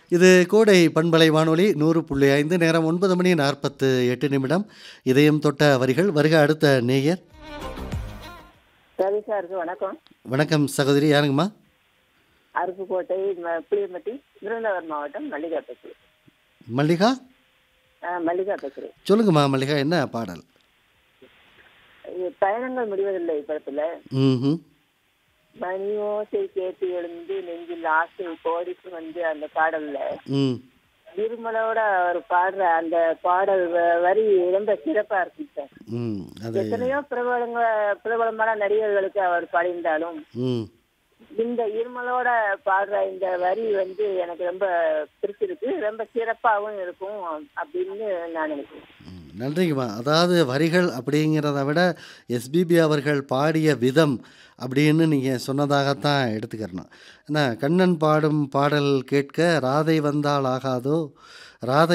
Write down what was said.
இது கோடை பண்பலை வானொலி நூறு புள்ளி ஐந்து நேரம் ஒன்பது மணி நாற்பத்து எட்டு நிமிடம் இதயம் தொட்ட வரிகள் வருக அடுத்த நேயர் ரவி சாருக்கு வணக்கம் வணக்கம் சகோதரி யாருங்கம்மா அருப்புக்கோட்டை ம- புளியம்பட்டி விருதுநகர் மாவட்டம் மல்லிகா பேசுகிறேன் மல்லிகா ஆ, மல்லிகா பேசுகிறேன் சொல்லுங்கம்மா மல்லிகா என்ன பாடல் இது பயணங்கள் முடிவதில்லை படத்துல ம் மணி ஓசை கேட்டு எழுந்து நெஞ்சில் ஆசை கோடிக்கு வந்து அந்த பாடல்ல ம் இருமலோட அவர் பாடுற அந்த பாடல் வ- வரி ரொம்ப சிறப்பா இருக்கு சார் ம் அது எத்தனையோ பிரபலங்க பிரபலமான நடிகர்களுக்கு அவர் பாடியிருந்தாலும் ம் இந்த இருமலோட பாடுற இந்த வரி வந்து எனக்கு ரொம்ப பிடிச்சிருக்கு ரொம்ப சிறப்பாகவும் இருக்கும் அப்படின்னு நான் நினைக்கிறேன் ம், நன்றிங்கம்மா அதாவது வரிகள் அப்படிங்கிறத விட எஸ்பிபி அவர்கள் பாடிய விதம் அப்படின்னு நீங்கள் சொன்னதாகத்தான் எடுத்துக்கிறணும் என்ன கண்ணன் பாடும் பாடல் கேட்க ராதை வந்தால் ஆகாதோ ராதை